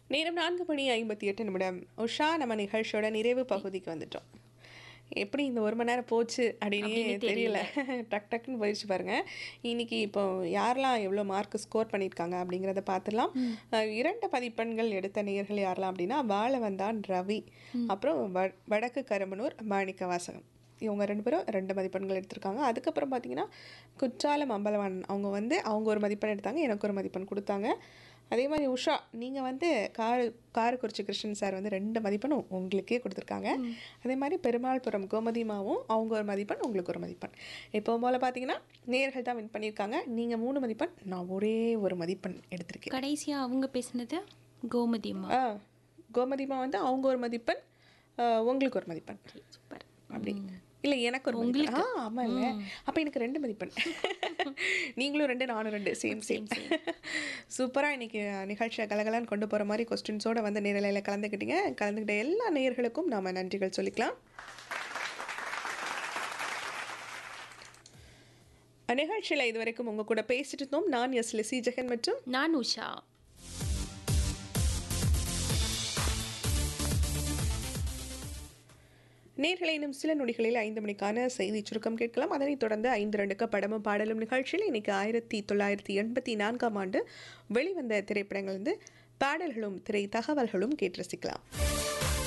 நேரம் நான்கு மணி ஐம்பத்தி எட்டு நிமிடம் உஷா நம்ம நிகழ்ச்சியோட நிறைவு பகுதிக்கு வந்துட்டோம் எப்படி இந்த ஒரு மணி நேரம் போச்சு அப்படின்னு அப்படின்னு தெரியல டக் டக்குன்னு போயிடுச்சு பாருங்க இன்னைக்கு இப்போ யாரெல்லாம் எவ்வளோ மார்க் ஸ்கோர் பண்ணியிருக்காங்க அப்படிங்கிறத பார்த்துடலாம் அஹ் இரண்டு மதிப்பெண்கள் எடுத்த நேயர்கள் யாரெல்லாம் அப்படின்னா வாழவந்தான் ரவி அப்புறம் வ- வடக்கு கருமனூர் மாணிக்க வாசகம் இவங்க ரெண்டு பேரும் ரெண்டு மதிப்பெண்கள் எடுத்திருக்காங்க அதுக்கப்புறம் பார்த்தீங்கன்னா குற்றாலம் அம்பலவாணன் அவங்க வந்து அவங்க ஒரு மதிப்பெண் எடுத்தாங்க எனக்கு ஒரு மதிப்பெண் கொடுத்தாங்க அதே மாதிரி உஷா நீங்கள் வந்து காரு காரக்குறிச்சி கிருஷ்ணன் சார் வந்து ரெண்டு மதிப்பெண்ணும் உங்களுக்கே கொடுத்துருக்காங்க அதே மாதிரி பெருமாள்புரம் கோமதிமாவும் அவங்க ஒரு மதிப்பெண் உங்களுக்கு ஒரு மதிப்பெண் இப்போ போல் பார்த்தீங்கன்னா நேர்கள் தான் வின் பண்ணியிருக்காங்க நீங்கள் மூணு மதிப்பெண் நான் ஒரே ஒரு மதிப்பெண் எடுத்திருக்கேன் கடைசியா அவங்க பேசுனது கோமதி அம்மா ஆ கோமதிமா வந்து அவங்க ஒரு மதிப்பெண் ஆ, உங்களுக்கு ஒரு மதிப்பெண் சூப்பர் அப்படி இல்லை எனக்கு ஒரு மதிப்பெண் ஆ ஆமாம் இல்லை அப்போ எனக்கு ரெண்டு மதிப்பெண் நீங்களும் ரெண்டு நானும் ரெண்டு சேம் சேம் சூப்பராக இன்னைக்கு நிகழ்ச்சியை கலகலன்னு கொண்டு போகிற மாதிரி கொஸ்டின்ஸோட வந்து நேரலையில் கலந்துக்கிட்டீங்க கலந்துக்கிட்ட எல்லா நேயர்களுக்கும் நாம நன்றிகள் சொல்லிக்கலாம் நிகழ்ச்சியில் இதுவரைக்கும் உங்கள் கூட பேசிட்டு இருந்தோம் நான் எஸ் லெசி ஜெகன் மற்றும் நான் உஷா நேர்களை இன்னும் சில நொடிகளில் ஐந்து மணிக்கான செய்தி சுருக்கம் கேட்கலாம் அதனைத் தொடர்ந்து ஐந்து ரெண்டுக்கு படமும் பாடலும் நிகழ்ச்சியில் இன்னைக்கு ஆயிரத்தி தொள்ளாயிரத்தி எண்பத்தி நான்காம் ஆண்டு வெளிவந்த திரைப்படங்கள் வந்து பாடல்களும் திரை தகவல்களும் கேட்டு ரசிக்கலாம்